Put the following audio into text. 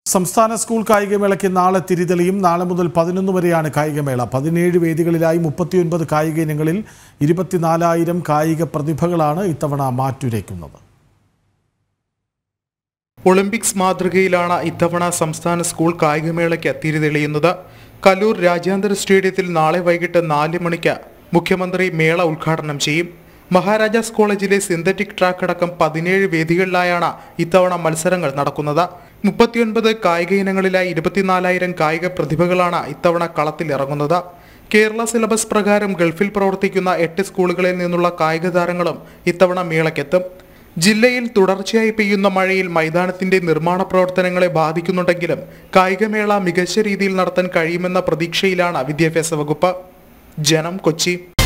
സംസ്ഥാന സ്കൂൾ കായികമേളയ്ക്ക് നാളെ തിരിതെളിയും നാളെ മുതൽ പതിനൊന്ന് വരെയാണ് കായികമേള പതിനേഴ് വേദികളിലായി മുപ്പത്തിയൊൻപത് കായിക ഇനങ്ങളിൽ ഇരുപത്തിനാലായിരം കായിക പ്രതിഭകളാണ് ഇത്തവണ മാറ്റുരയ്ക്കുന്നത് ഒളിമ്പിക്സ് മാതൃകയിലാണ് ഇത്തവണ സംസ്ഥാന സ്കൂൾ കായികമേളയ്ക്ക് തിരിതെളിയുന്നത് കല്ലൂർ രാജ്യാന്തര സ്റ്റേഡിയത്തിൽ നാളെ വൈകിട്ട് നാല് മണിക്ക് മുഖ്യമന്ത്രി മേള ഉദ്ഘാടനം ചെയ്യും മഹാരാജാസ് കോളേജിലെ സിന്തറ്റിക് ട്രാക്ക് അടക്കം പതിനേഴ് വേദികളിലായാണ് ഇത്തവണ മത്സരങ്ങൾ നടക്കുന്നത് മുപ്പത്തിയൊൻപത് കായിക ഇനങ്ങളിലായി ഇരുപത്തിനാലായിരം കായിക പ്രതിഭകളാണ് ഇത്തവണ കളത്തിലിറങ്ങുന്നത് കേരള സിലബസ് പ്രകാരം ഗൾഫിൽ പ്രവർത്തിക്കുന്ന എട്ട് സ്കൂളുകളിൽ നിന്നുള്ള കായിക താരങ്ങളും ഇത്തവണ മേളയ്ക്കെത്തും ജില്ലയിൽ തുടർച്ചയായി പെയ്യുന്ന മഴയിൽ മൈതാനത്തിന്റെ നിർമ്മാണ പ്രവർത്തനങ്ങളെ ബാധിക്കുന്നുണ്ടെങ്കിലും കായികമേള മികച്ച രീതിയിൽ നടത്താൻ കഴിയുമെന്ന പ്രതീക്ഷയിലാണ് വിദ്യാഭ്യാസ വകുപ്പ് ജനം കൊച്ചി